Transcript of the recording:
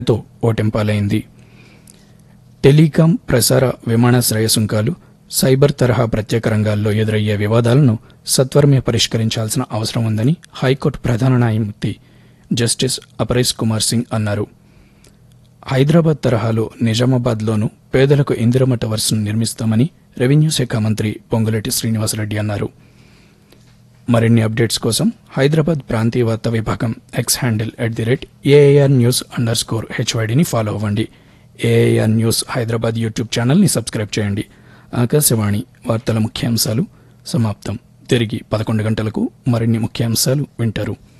తో ఓటెంపాలైంది టెలికాం ప్రసార విమానాశ్రయ సుంకాలు సైబర్ తరహా ప్రత్యేక రంగాల్లో ఎదురయ్యే వివాదాలను సత్వరమే పరిష్కరించాల్సిన అవసరం ఉందని హైకోర్టు ప్రధాన న్యాయమూర్తి జస్టిస్ అపరేష్ కుమార్ సింగ్ అన్నారు హైదరాబాద్ తరహాలో నిజామాబాద్లోనూ పేదలకు ఇందిరమ్మ టవర్స్ను నిర్మిస్తామని రెవెన్యూ శాఖ మంత్రి పొంగులేటి శ్రీనివాసరెడ్డి అన్నారు మరిన్ని అప్డేట్స్ కోసం హైదరాబాద్ ప్రాంతీయ వార్తా విభాగం X handle at the rate AIR news underscore హెచ్వైడిని ఫాలో అవ్వండి ఏఐఆర్ న్యూస్ హైదరాబాద్ యూట్యూబ్ ఛానల్ని సబ్స్క్రైబ్ చేయండి ఆకాశవాణి వార్తల ముఖ్యాంశాలు సమాప్తం తిరిగి పదకొండు గంటలకు మరిన్ని ముఖ్యాంశాలు వింటారు